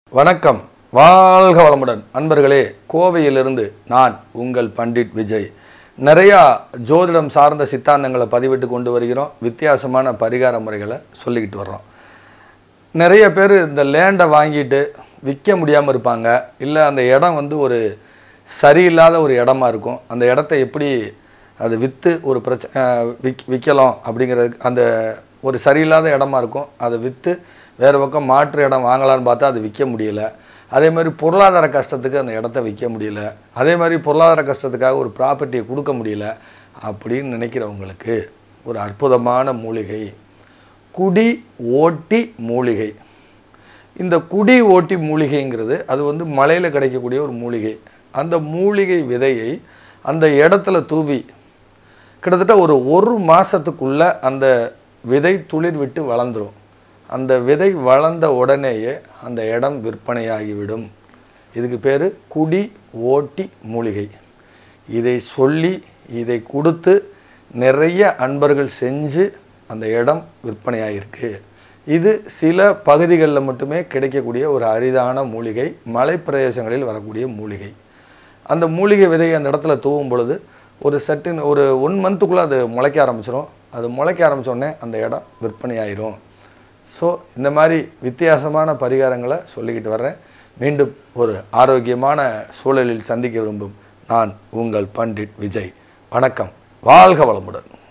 வணக்கம் வாழ்க வளமுடன் அன்பர்களே கோவையிலிருந்து நான் உங்கள் பண்டிட் விஜய் நிறையா ஜோதிடம் சார்ந்த சித்தாந்தங்களை பதிவிட்டு கொண்டு வருகிறோம் வித்தியாசமான பரிகார முறைகளை சொல்லிக்கிட்டு வர்றோம் நிறைய பேர் இந்த லேண்டை வாங்கிட்டு விற்க முடியாமல் இருப்பாங்க இல்லை அந்த இடம் வந்து ஒரு சரியில்லாத ஒரு இடமா இருக்கும் அந்த இடத்த எப்படி அது விற்று ஒரு பிரச்சனை விக் விற்கலாம் அப்படிங்கிறது அந்த ஒரு சரியில்லாத இடமா இருக்கும் அதை விற்று வேறு பக்கம் மாற்று இடம் வாங்கலாம்னு பார்த்தா அது விற்க முடியல அதே மாதிரி பொருளாதார கஷ்டத்துக்கு அந்த இடத்த விற்க முடியல அதே மாதிரி பொருளாதார கஷ்டத்துக்காக ஒரு ப்ராப்பர்ட்டியை கொடுக்க முடியல அப்படின்னு நினைக்கிறவங்களுக்கு ஒரு அற்புதமான மூலிகை குடி ஓட்டி மூலிகை இந்த குடி ஓட்டி மூலிகைங்கிறது அது வந்து மலையில் கிடைக்கக்கூடிய ஒரு மூலிகை அந்த மூலிகை விதையை அந்த இடத்துல தூவி கிட்டத்தட்ட ஒரு ஒரு மாதத்துக்குள்ள அந்த விதை துளிர் விட்டு வளர்ந்துரும் அந்த விதை வளர்ந்த உடனேயே அந்த இடம் விற்பனையாகிவிடும் இதுக்கு பேர் குடி ஓட்டி மூலிகை இதை சொல்லி இதை கொடுத்து நிறைய அன்பர்கள் செஞ்சு அந்த இடம் விற்பனையாகிருக்கு இது சில பகுதிகளில் மட்டுமே கிடைக்கக்கூடிய ஒரு அரிதான மூலிகை மலை பிரதேசங்களில் வரக்கூடிய மூலிகை அந்த மூலிகை விதையை அந்த இடத்துல தூவும் பொழுது ஒரு சட்டின் ஒரு ஒன் மந்த்துக்குள்ளே அது முளைக்க ஆரம்பிச்சிடும் அது முளைக்க ஆரம்பிச்ச உடனே அந்த இடம் விற்பனையாயிரும் ஸோ இந்த மாதிரி வித்தியாசமான பரிகாரங்களை சொல்லிக்கிட்டு வர்றேன் மீண்டும் ஒரு ஆரோக்கியமான சூழலில் சந்திக்க விரும்பும் நான் உங்கள் பண்டிட் விஜய் வணக்கம் வாழ்க வளமுடன்